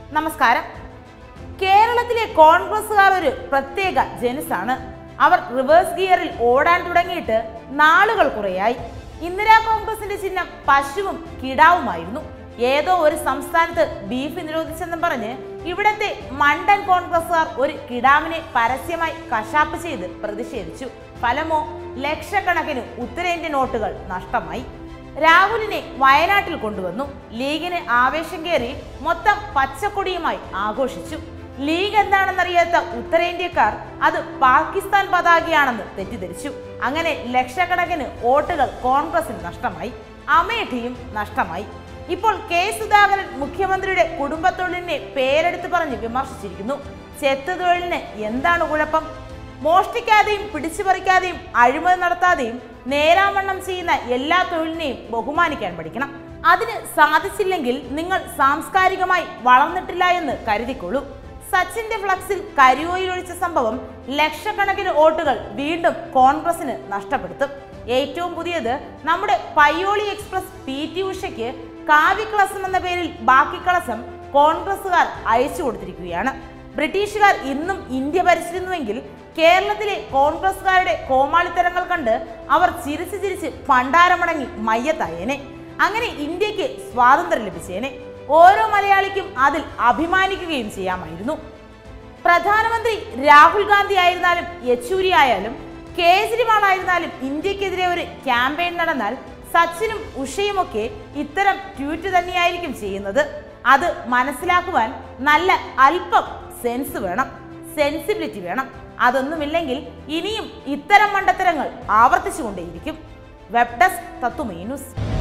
നമസ്കാരം കേരളത്തിലെ കോൺഗ്രസുകാർ ഒരു പ്രത്യേക ജനുസാണ് അവർ റിവേഴ്സ് ഗിയറിൽ ഓടാൻ തുടങ്ങിയിട്ട് നാളുകൾ കുറയായി ഇന്ദിരാ കോൺഗ്രസിന്റെ ചിഹ്നം പശുവും കിടാവുമായിരുന്നു ഏതോ ഒരു സംസ്ഥാനത്ത് ബീഫ് നിരോധിച്ചെന്നും പറഞ്ഞ് ഇവിടത്തെ മണ്ടൻ കോൺഗ്രസുകാർ ഒരു കിടാവിനെ പരസ്യമായി കശാപ്പ് ചെയ്ത് പ്രതിഷേധിച്ചു ഫലമോ ലക്ഷക്കണക്കിന് ഉത്തരേന്ത്യൻ നോട്ടുകൾ നഷ്ടമായി രാഹുലിനെ വയനാട്ടിൽ കൊണ്ടുവന്നു ലീഗിന് ആവേശം കയറി മൊത്തം പച്ചക്കൊടിയുമായി ആഘോഷിച്ചു ലീഗ് എന്താണെന്നറിയാത്ത ഉത്തരേന്ത്യക്കാർ അത് പാകിസ്ഥാൻ പതാകയാണെന്ന് തെറ്റിദ്ധരിച്ചു അങ്ങനെ ലക്ഷക്കണക്കിന് വോട്ടുകൾ കോൺഗ്രസിന് നഷ്ടമായി അമേഠിയും നഷ്ടമായി ഇപ്പോൾ കെ സുധാകരൻ മുഖ്യമന്ത്രിയുടെ കുടുംബത്തൊഴിലിനെ പേരെടുത്ത് പറഞ്ഞ് വിമർശിച്ചിരിക്കുന്നു ചെത്ത് തൊഴിലിന് എന്താണ് കുഴപ്പം മോഷ്ടിക്കാതെയും പിടിച്ചു പറിക്കാതെയും അഴിമതി നടത്താതെയും നേരാവണ്ണം ചെയ്യുന്ന എല്ലാ തൊഴിലിനെയും ബഹുമാനിക്കാൻ പഠിക്കണം അതിന് സാധിച്ചില്ലെങ്കിൽ നിങ്ങൾ സാംസ്കാരികമായി വളർന്നിട്ടില്ല എന്ന് കരുതിക്കൊള്ളൂ സച്ചിന്റെ ഫ്ലക്സിൽ കരിയോയിൽ ഒഴിച്ച സംഭവം ലക്ഷക്കണക്കിന് വോട്ടുകൾ വീണ്ടും കോൺഗ്രസിന് നഷ്ടപ്പെടുത്തും ഏറ്റവും പുതിയത് നമ്മുടെ പയ്യോളി എക്സ്പ്രസ് പി ടി ഉഷയ്ക്ക് കാവ്യക്കളസം എന്ന പേരിൽ ബാക്കി കളസം കോൺഗ്രസുകാർ അയച്ചു കൊടുത്തിരിക്കുകയാണ് ബ്രിട്ടീഷുകാർ ഇന്നും ഇന്ത്യ ഭരിച്ചിരുന്നുവെങ്കിൽ കേരളത്തിലെ കോൺഗ്രസുകാരുടെ കോമാളിത്തരങ്ങൾ കണ്ട് അവർ ചിരിച്ച് ചിരിച്ച് പണ്ടാരമടങ്ങി മയ്യത്തായേനെ അങ്ങനെ ഇന്ത്യക്ക് സ്വാതന്ത്ര്യം ലഭിച്ചേനെ ഓരോ മലയാളിക്കും അതിൽ അഭിമാനിക്കുകയും ചെയ്യാമായിരുന്നു പ്രധാനമന്ത്രി രാഹുൽ ഗാന്ധി ആയിരുന്നാലും യെച്ചൂരി ആയാലും കേജ്രിവാൾ ആയിരുന്നാലും ഇന്ത്യക്കെതിരെ ഒരു ക്യാമ്പയിൻ നടന്നാൽ സച്ചിനും ഉഷയുമൊക്കെ ഇത്തരം ട്വീറ്റ് തന്നെയായിരിക്കും ചെയ്യുന്നത് അത് മനസ്സിലാക്കുവാൻ നല്ല അല്പം സെൻസ് വേണം സെൻസിബിലിറ്റി വേണം അതൊന്നുമില്ലെങ്കിൽ ഇനിയും ഇത്തരം മണ്ടത്തരങ്ങൾ ആവർത്തിച്ചുകൊണ്ടേയിരിക്കും വെബ് ഡെസ്ക് തത്തുമീ ന്യൂസ്